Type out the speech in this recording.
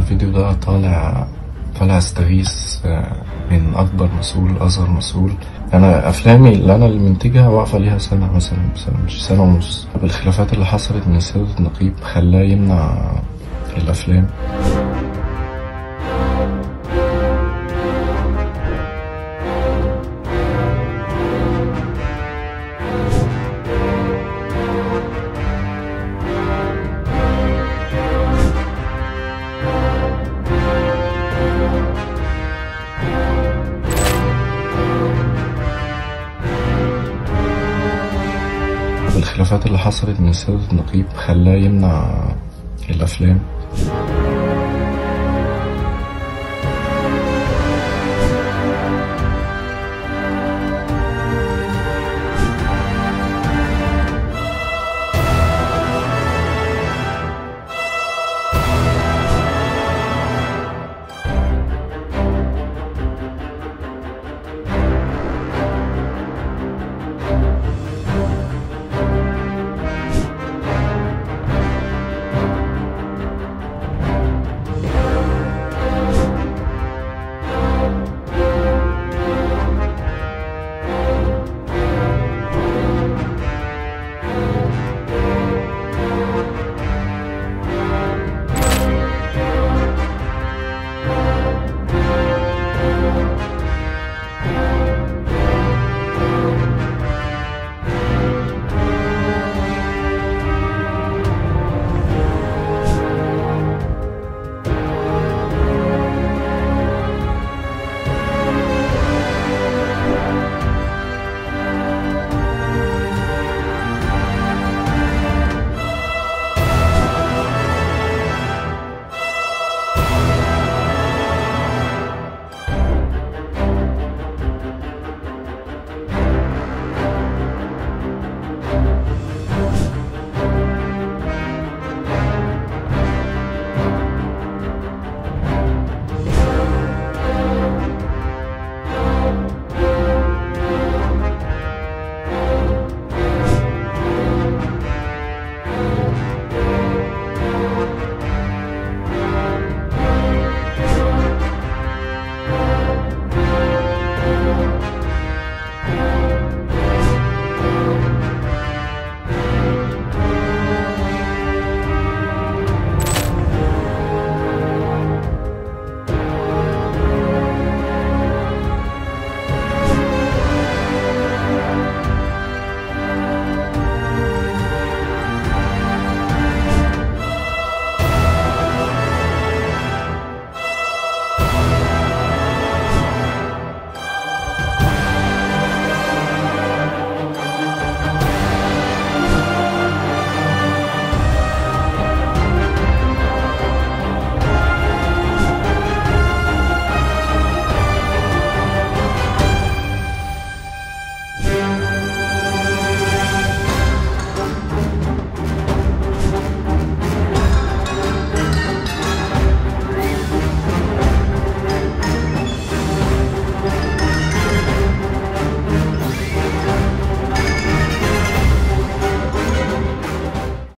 الفيديو ده طالع طالع استغيث آه، من أكبر مسؤول أصغر مسؤول أنا أفلامي اللي أنا اللي منتجها واقفة ليها سنة مثلا سنة مش سنة ونص بالخلافات اللي حصلت من سيادة النقيب خلاه يمنع الأفلام بالخلافات اللي حصلت من سيادة النقيب خلاه يمنع الأفلام